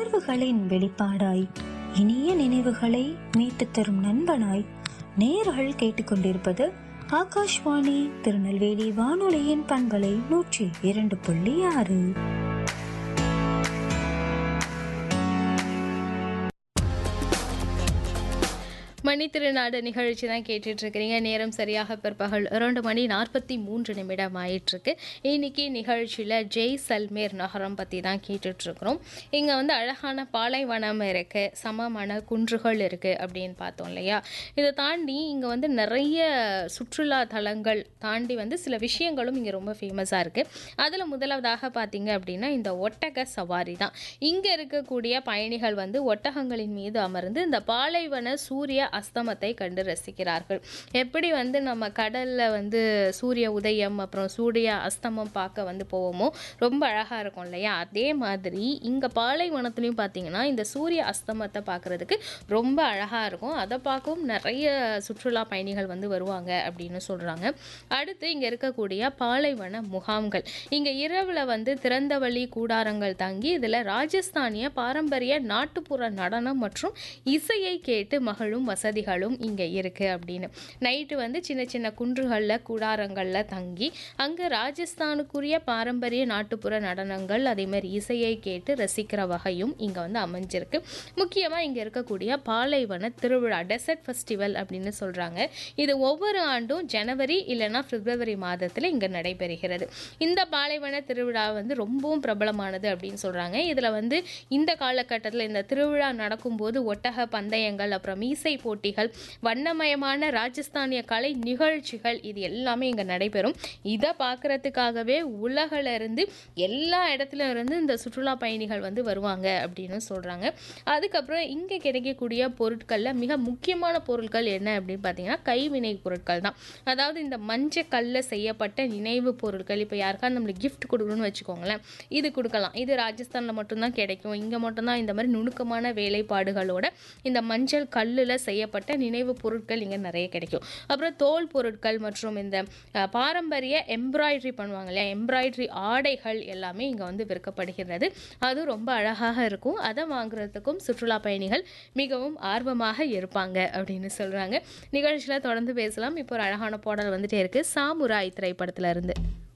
உணர்வுகளின் வெளிப்பாடாய் இனிய நினைவுகளை மீட்டுத் தரும் நண்பனாய் நேர்கள் கேட்டுக்கொண்டிருப்பது ஆகாஷ்வாணி திருநெல்வேலி வானொலியின் பண்பலை நூற்றி இரண்டு புள்ளி ஆறு மணி திருநாடு நிகழ்ச்சி தான் கேட்டுட்டு இருக்கிறீங்க நேரம் சரியாக பிற்பகல் இரண்டு மணி நாற்பத்தி மூன்று நிமிடம் ஆயிட்டிருக்கு இன்னைக்கு நிகழ்ச்சியில் ஜெய் சல்மேர் நகரம் பற்றி தான் கேட்டுட்டு இருக்கிறோம் இங்கே வந்து அழகான பாலைவனம் இருக்கு சமமான குன்றுகள் இருக்கு அப்படின்னு பார்த்தோம் இல்லையா இதை தாண்டி இங்கே வந்து நிறைய சுற்றுலா தலங்கள் தாண்டி வந்து சில விஷயங்களும் இங்கே ரொம்ப ஃபேமஸாக இருக்கு அதில் முதலாவதாக பார்த்தீங்க அப்படின்னா இந்த ஒட்டக சவாரி தான் இங்கே இருக்கக்கூடிய பயணிகள் வந்து ஒட்டகங்களின் மீது அமர்ந்து இந்த பாலைவன சூரிய அஸ்தமத்தை கண்டு ரசிக்கிறார்கள் எப்படி வந்து நம்ம கடல்ல வந்து சூரிய உதயம் அப்புறம் சூரிய அஸ்தமம் பார்க்க வந்து போவோமோ ரொம்ப அழகா இருக்கும் இல்லையா அதே மாதிரி இங்க பாலைவனத்துலையும் பார்த்தீங்கன்னா இந்த சூரிய அஸ்தமத்தை பார்க்கறதுக்கு ரொம்ப அழகா இருக்கும் அதை பார்க்கவும் நிறைய சுற்றுலா பயணிகள் வந்து வருவாங்க அப்படின்னு சொல்றாங்க அடுத்து இங்க இருக்கக்கூடிய பாலைவன முகாம்கள் இங்க இரவுல வந்து திறந்த வழி கூடாரங்கள் தங்கி இதுல ராஜஸ்தானிய பாரம்பரிய நாட்டுப்புற நடனம் மற்றும் இசையை கேட்டு மகளும் வசதிகளும் இங்கே இருக்குது அப்படின்னு நைட்டு வந்து சின்ன சின்ன குன்றுகளில் கூடாரங்களில் தங்கி அங்கே ராஜஸ்தானுக்குரிய பாரம்பரிய நாட்டுப்புற நடனங்கள் அதே மாதிரி இசையை கேட்டு ரசிக்கிற வகையும் இங்கே வந்து அமைஞ்சிருக்கு முக்கியமாக இங்கே இருக்கக்கூடிய பாலைவன திருவிழா டெசர்ட் ஃபெஸ்டிவல் அப்படின்னு சொல்கிறாங்க இது ஒவ்வொரு ஆண்டும் ஜனவரி இல்லைன்னா பிப்ரவரி மாதத்தில் இங்கே நடைபெறுகிறது இந்த பாலைவன திருவிழா வந்து ரொம்பவும் பிரபலமானது அப்படின்னு சொல்கிறாங்க இதில் வந்து இந்த காலகட்டத்தில் இந்த திருவிழா நடக்கும்போது ஒட்டக பந்தயங்கள் அப்புறம் மீசை போட்டிகள் வண்ணமயமான ராஜஸ்தானிய கலை நிகழ்ச்சிகள் இது எல்லாமே இங்கே நடைபெறும் இதை பார்க்கறதுக்காகவே உலகில இருந்து எல்லா இடத்துல இருந்து இந்த சுற்றுலா பயணிகள் வந்து வருவாங்க அப்படின்னு சொல்கிறாங்க அதுக்கப்புறம் இங்கே கிடைக்கக்கூடிய பொருட்களில் மிக முக்கியமான பொருட்கள் என்ன அப்படின்னு பார்த்தீங்கன்னா கைவினை பொருட்கள் தான் அதாவது இந்த மஞ்சள் கல்ல செய்யப்பட்ட நினைவு பொருட்கள் இப்போ யாருக்காவது நம்மளுக்கு gift கொடுக்கணும்னு வச்சுக்கோங்களேன் இது கொடுக்கலாம் இது ராஜஸ்தானில் மட்டும்தான் கிடைக்கும் இங்கே மட்டும்தான் இந்த மாதிரி நுணுக்கமான வேலைப்பாடுகளோட இந்த மஞ்சள் கல்லில் செய்யப்பட்ட நினைவு பொருட்கள் இங்கே நிறைய கிடைக்கும் அப்புறம் தோல் பொருட்கள் மற்றும் இந்த அஹ், பாரம்பரிய எம்ப்ராய்டரி பண்ணுவாங்க இல்லையா எம்ப்ராய்டரி ஆடைகள் எல்லாமே இங்கே வந்து விற்கப்படுகிறது அது ரொம்ப அழகாக இருக்கும் அதை வாங்குறதுக்கும் சுற்றுலா பயணிகள் மிகவும் ஆர்வமாக இருப்பாங்க அப்படின்னு சொல்கிறாங்க நிகழ்ச்சியில் தொடர்ந்து பேசலாம் இப்போ ஒரு அழகான பாடல் வந்துட்டே இருக்கு சாமுராய் திரைப்படத்துல இருந்து